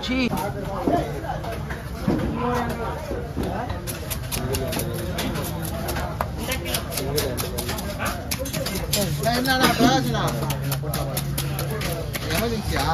சீ என்னடா பிரகாசனா எமர்ஜென்சியா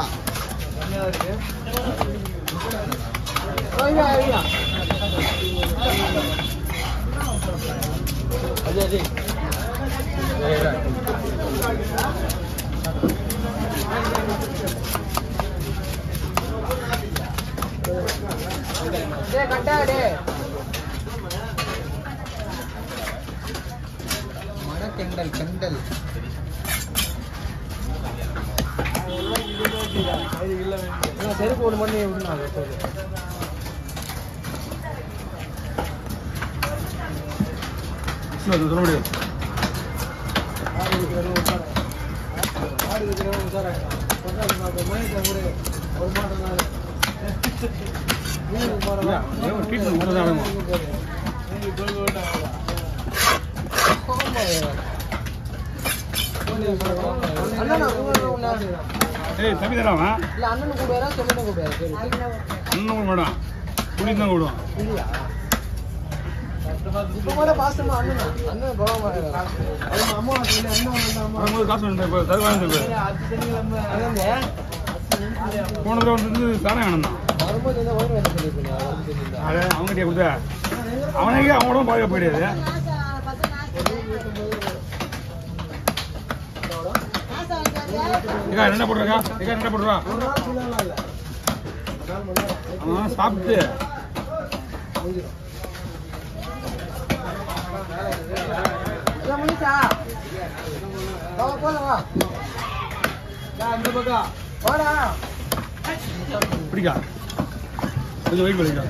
மணக்கெண்டல் கெண்டல் செருப்பு ஒன்று பண்ணி விடணும் சொல்ல முடியாது ட்ரீட்மெண்ட் கொடுத்தாலும் ஏய் தம்பி தராமா இல்ல அண்ணன் கூப்பிடுறா சொல்லிட்டு கூப்பிடுறாரு இன்னும் மேடம் புளி தான் விடுவோம் இப்ப கூட பாசமா அண்ணன் அண்ணன் கோவமா இருக்காரு அம்மா சொல்லி அண்ணன் அம்மா வரும்போது காசு வேணும் இப்போ தருவாங்க அண்ணன் போன தடவை வந்து தானே வேணும் தான் வரும்போது இந்த வயிறு வேலை சொல்லிருக்கீங்க அது அவங்ககிட்ட கொடுத்த அவனுக்கு அவனோட பாதுகாப்பு போயிடாது ஏக்கா என்ன போட்டுருக்கா ஏக்கா என்ன போட்டுருவா அவன் சாப்பிட்டு முடிச்சா போலாம் வா இந்த பக்கம் வாடா பிடிக்கா கொஞ்சம் வெயிட் பண்ணிக்கா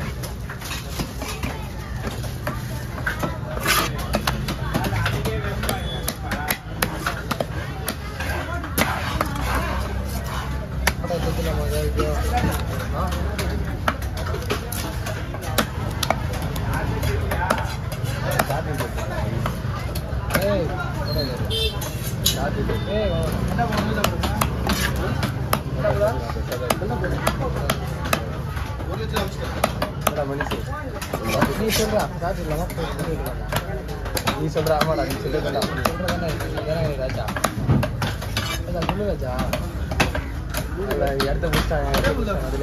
நீ சொல்றா காசு இல்லாம நீ சொல்ற ஆமாடா நீ சொல்றதா சொல்றதானே ராஜா அதான் சொல்லு ராஜா இடத்த முடிச்சாங்க அதுல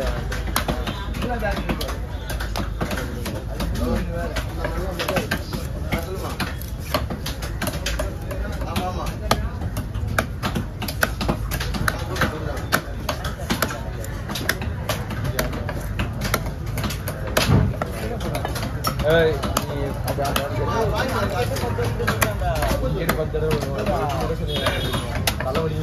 ஏய் நீ அப்படி அந்த பத்து தடவை தலைவலி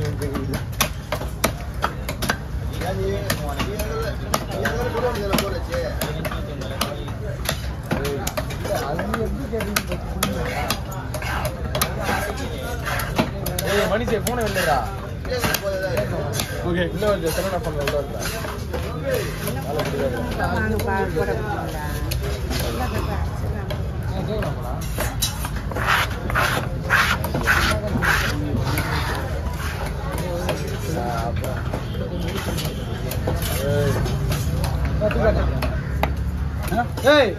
ஏய் மணிஷே போன இல்லடா ஓகே இல்ல வந்து செலவு பண்ண உள்ள இருக்கா கேக்குறாங்களா ஏய்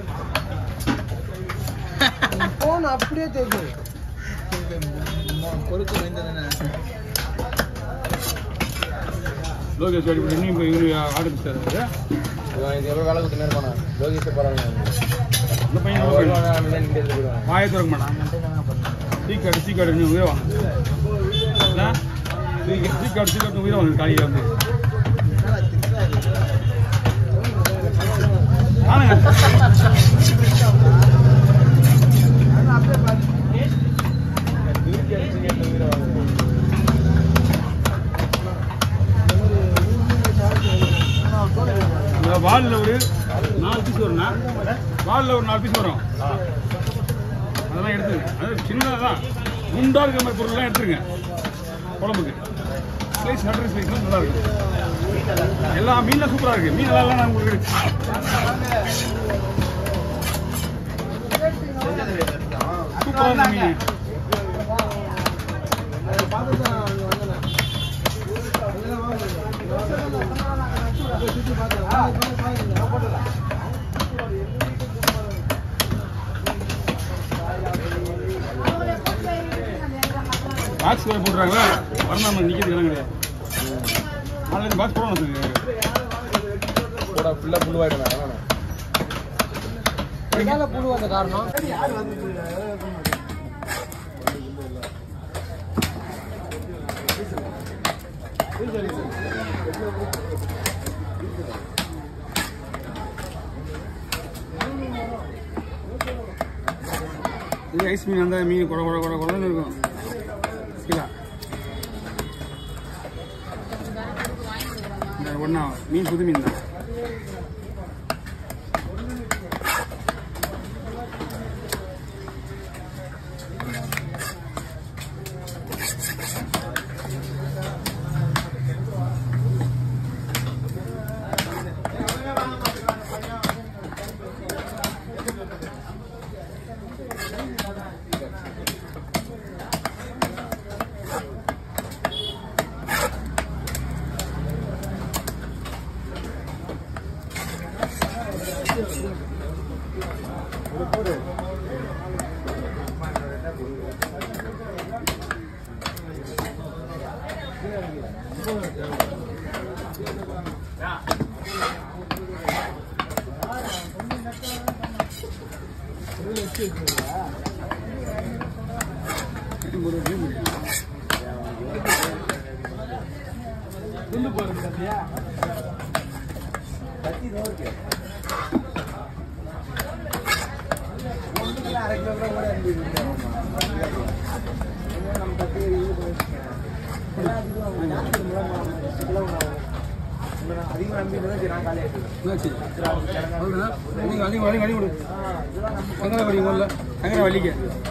போன் அப்படியே தெரியுது பொறுத்து வேண்டதானே லோகேஷ் வாடி பண்ணி இப்போ இவரு ஆரம்பிச்சாரு இவன் இது எவ்வளவு வேலை கொடுத்து நேரம் போனா லோகேஷ் பரவாயில்ல அந்த பையன் அவன் எவ்வளவு வருவான், அவன் இங்க இருந்து போயிடுவான். வாயை திறக்க மாட்டான் சீக்காடு சீக்காடு நீ உயிரை வாங்க என்ன? சீக்காடு சீக்காடு சீக்காடு உயிரை வாங்க காலையில் வந்து ஆனுங்க தூக்கி அடிச்சு கேட்டு உயிரை வாங்குவான். இந்த வாலில் ஒரு நாலு பீஸ் வரும்ண்ணா வாலில் ஒரு நாலு பீஸ் வரும் அதெல்லாம் எடுத்துங்க அது சின்னதாக தான் குண்டாக இருக்கிற மாதிரி பொருள்லாம் எடுத்துருங்க குழம்புக்கு ஸ்லைஸ் நட்ரு ஸ்லைஸ்லாம் நல்லா இருக்கும் எல்லா மீன்லாம் சூப்பராக இருக்குது மீன் எல்லாம் நான் உங்களுக்கு சூப்பராக இருக்கு மீன் பாக்ஸ் வேறு போட்டுறாங்களா வரணும் நிற்கிறது இடம் கிடையாது நாளைக்கு பாக்ஸ் போடணும் கூட ஃபுல்லா புழுவாயிடும் வேணாம் எதால புழு வந்த காரணம் இது ஐஸ் மீன் அந்த மீன் குட குட குட குடன்னு இருக்கும் சரிங்களா இந்த ஒன்றா மீன் புது மீன் தான் ஒரு மீன் பிடிக்கும். அரை கிலோ கூட கூட நம்ம கட்டி அதிகமாக நம்பி நான் காலையாக என்னாச்சு அவ்வளோதானா? நீங்க அள்ளி வலி வலி விடு சங்கர வலி முதல்ல சங்கர வலிக்க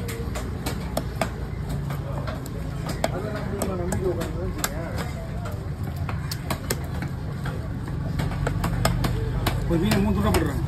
ஒரு மீனை மூணு துண்டா போடுறாங்க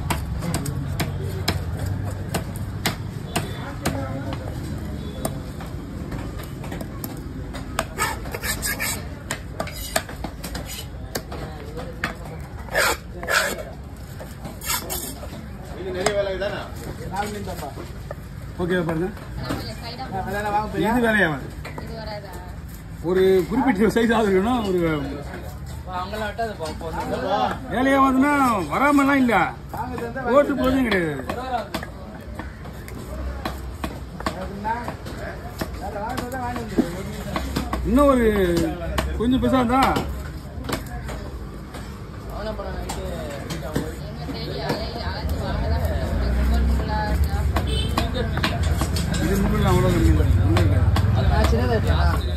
ஓகே பாருங்க இது வேலையாகாது ஒரு குறிப்பிட்ட சைஸ் ஆகுது இருக்கணும் ஒரு வேலையாகாதுன்னா வராமலாம் இல்ல ஓட்டு போதும் கிடையாது இன்னும் ஒரு கொஞ்சம் பெருசா இருந்தா இது முக்கில் அவ்வளோ கம்மி இல்லை. ஒண்ணும் இருக்காது. சின்னதா